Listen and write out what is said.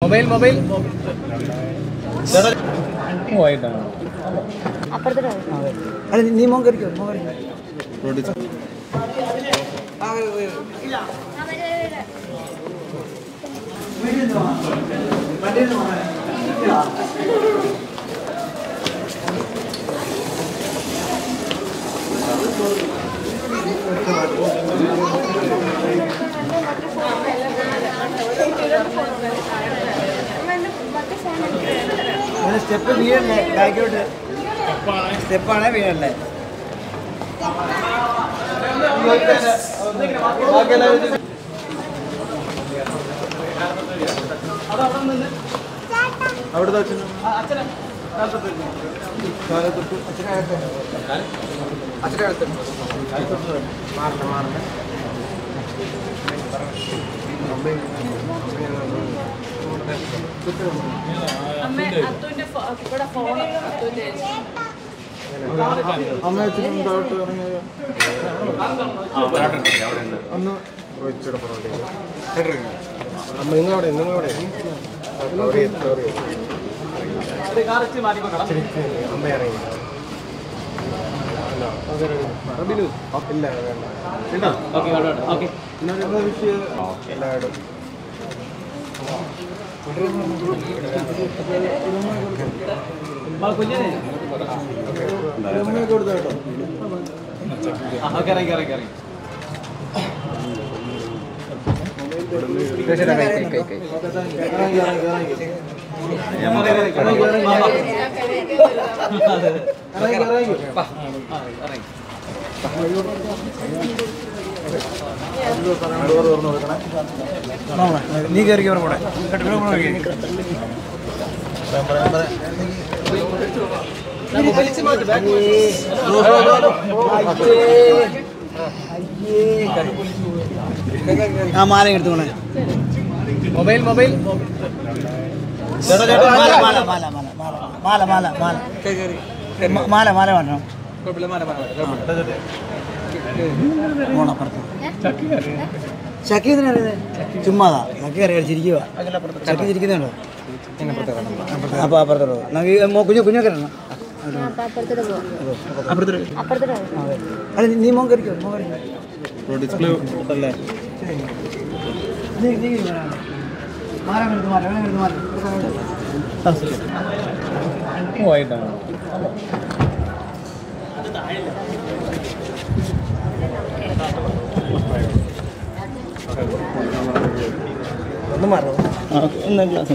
Mobile mobile അപ്പുറത്തോട്ട് അല്ല നീ മോൻ കയറിക്കോ മോൻ കയറിക്കോ സ്റ്റെപ്പ് വീഴല്ലേ ബാക്കിലോട്ട് സ്റ്റെപ്പാണേ വീഴല്ലേ അവിടുത്തെ അച്ഛനും അമ്മ അത്തുവിന്റെ ഫോ- ഇവിടെ ഫോൺ അത്തുവിന്റെ അമ്മ അച്ഛനും താഴോട്ട് ഇറങ്ങിയ ഒന്ന് വെച്ചിട്ട് പുറകോട്ടേക്ക്. അമ്മ നിങ്ങൾ അവിടെ നിങ്ങൾ അവിടെ സോറി സോറി അമ്മ ഇറങ്ങി അല്ല, അത് റബിലു ഇല്ല വേണ്ട കേട്ടോ എന്നാ വിഷയം എല്ലാവരും ഇതൊന്നും കൊടുത്തു കേട്ടോ ഇറങ്ങി ഇറങ്ങി ഇറങ്ങി നീ കയറിക്കോ കൂടെ ആ മാല എടുത്തോണേ മൊബൈൽ മൊബൈൽ മാല മാല മാല മാല മാല മാല മാല മ- മാല മാല വേണം മോളപ്പുറത്ത് ചക്കി എന്തിനാ അറിയുന്നത് ചുമ്മാതാ ചക്കി അറിയാം ചിരിക്കുക ചക്കി ചിരിക്കുന്നുണ്ടോ അപ്പൊ അപ്പുറത്തോട്ട് പോകും നമുക്ക് ഈ മോ- കുഞ്ഞു കുഞ്ഞൊക്കെ ഇടണം അപ്പൊ അപ്പുറത്തോട്ട് പോവാം അപ്പുറത്തോട്ട് അപ്പുറത്തോട്ട് പോവാം. അല്ല നീ മോൻ കയറിക്കോ മോൻ കയറിക്കോ ഡിസ്പ്ലേ അല്ലേ നീ നീ ഇങ്ങനെ മാല എടുത്ത് മാല വേണം എടുത്ത് മാല ഒന്ന് മാറോ എന്നാ ക്ലാസ്